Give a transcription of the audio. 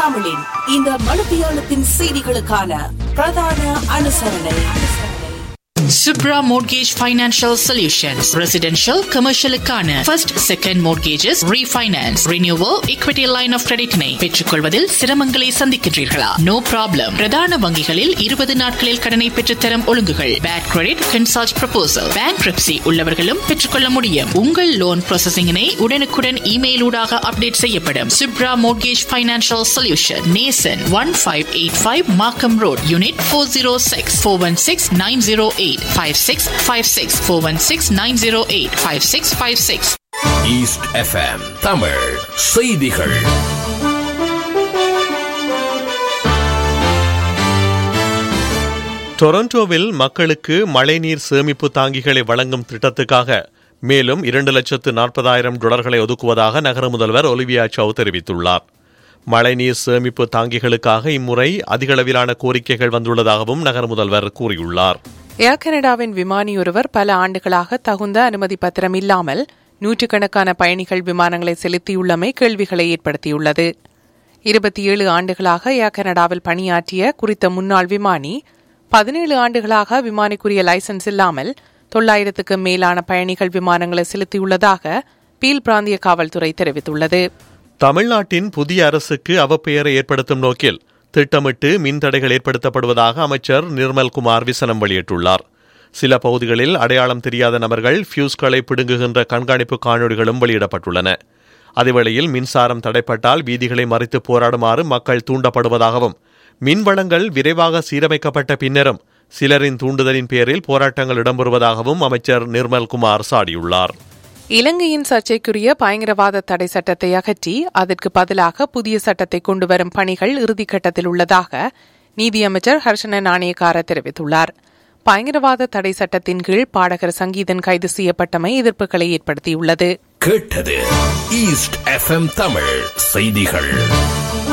தமிழின் இந்த மனுபியாளத்தின் செய்திகளுக்கான பிரதான அனுசரணை Subra Mortgage Financial Solutions. Residential, commercial-க்கான first, second mortgages, refinance, renewal, equity line of credit-னை பெற்றுக்கொள்வதில் சிரமங்களை சந்திக்கின்றீர்களா? No problem. பிரதான வங்கிகளில் 20 நாட்களில் கடனை பெற்றுத்தரும் ஒழுங்குகள். Bad credit, consult proposal. Bankruptcy உள்ளவர்களும் பெற்றுக்கொள்ள முடியும். உங்கள் லோன் ப்ராசஸிங்கினை உடனுக்குடன் இமெயில் ஊடாக அப்டேட் செய்யப்படும். Subra Mortgage Financial Solution. Nason 1585 Markham Road, Unit 406 416 908 5656 416 908 5656 east FM Tamil செய்திகள் டொரண்டோவில் மக்களுக்கு மழைநீர் சேமிப்பு தாங்கிகளை வழங்கும் திட்டத்துக்காக மேலும் இரண்டு லட்சத்து நாற்பதாயிரம் டாலர்களை ஒதுக்குவதாக நகர முதல்வர் ஒலிவியா சவ் தெரிவித்துள்ளார் மழைநீர் சேமிப்பு தாங்கிகளுக்காக இம்முறை அதிகளவிலான கோரிக்கைகள் வந்துள்ளதாகவும் நகர முதல்வர் கூறியுள்ளார் ஏர் கனடாவின் விமானி ஒருவர் பல ஆண்டுகளாக தகுந்த அனுமதி பத்திரம் இல்லாமல் நூற்றுக்கணக்கான பயணிகள் விமானங்களை செலுத்தியுள்ளமை கேள்விகளை ஏற்படுத்தியுள்ளது இருபத்தி ஏழு ஆண்டுகளாக ஏர் கனடாவில் பணியாற்றிய குறித்த முன்னாள் விமானி பதினேழு ஆண்டுகளாக விமானிக்குரிய லைசன்ஸ் இல்லாமல் தொள்ளாயிரத்துக்கு மேலான பயணிகள் விமானங்களை செலுத்தியுள்ளதாக பீல் பிராந்திய காவல்துறை தெரிவித்துள்ளது தமிழ்நாட்டின் புதிய அரசுக்கு அவப்பெயரை ஏற்படுத்தும் நோக்கில் திட்டமிட்டு மின்தடைகள் ஏற்படுத்தப்படுவதாக அமைச்சர் நிர்மல்குமார் விசனம் வெளியிட்டுள்ளார் சில பகுதிகளில் அடையாளம் தெரியாத நபர்கள் ஃபியூஸ்களை பிடுங்குகின்ற கண்காணிப்பு காணொலிகளும் வெளியிடப்பட்டுள்ளன அதேவேளையில் மின்சாரம் தடைப்பட்டால் வீதிகளை மறித்து போராடுமாறு மக்கள் தூண்டப்படுவதாகவும் மின் வளங்கள் விரைவாக சீரமைக்கப்பட்ட பின்னரும் சிலரின் தூண்டுதலின் பேரில் போராட்டங்கள் இடம்பெறுவதாகவும் அமைச்சர் நிர்மல்குமார் சாடியுள்ளார் இலங்கையின் சர்ச்சைக்குரிய பயங்கரவாத தடை சட்டத்தை அகற்றி அதற்கு பதிலாக புதிய சட்டத்தை கொண்டுவரும் பணிகள் இறுதிக்கட்டத்தில் உள்ளதாக நீதியமைச்சர் ஹர்ஷன நாணயக்கார தெரிவித்துள்ளார் பயங்கரவாத தடை சட்டத்தின் கீழ் பாடகர் சங்கீதன் கைது செய்யப்பட்டமை எதிர்ப்புகளை ஏற்படுத்தியுள்ளது கேட்டது ஈஸ்ட் எஃப்எம் தமிழ் செய்திகள்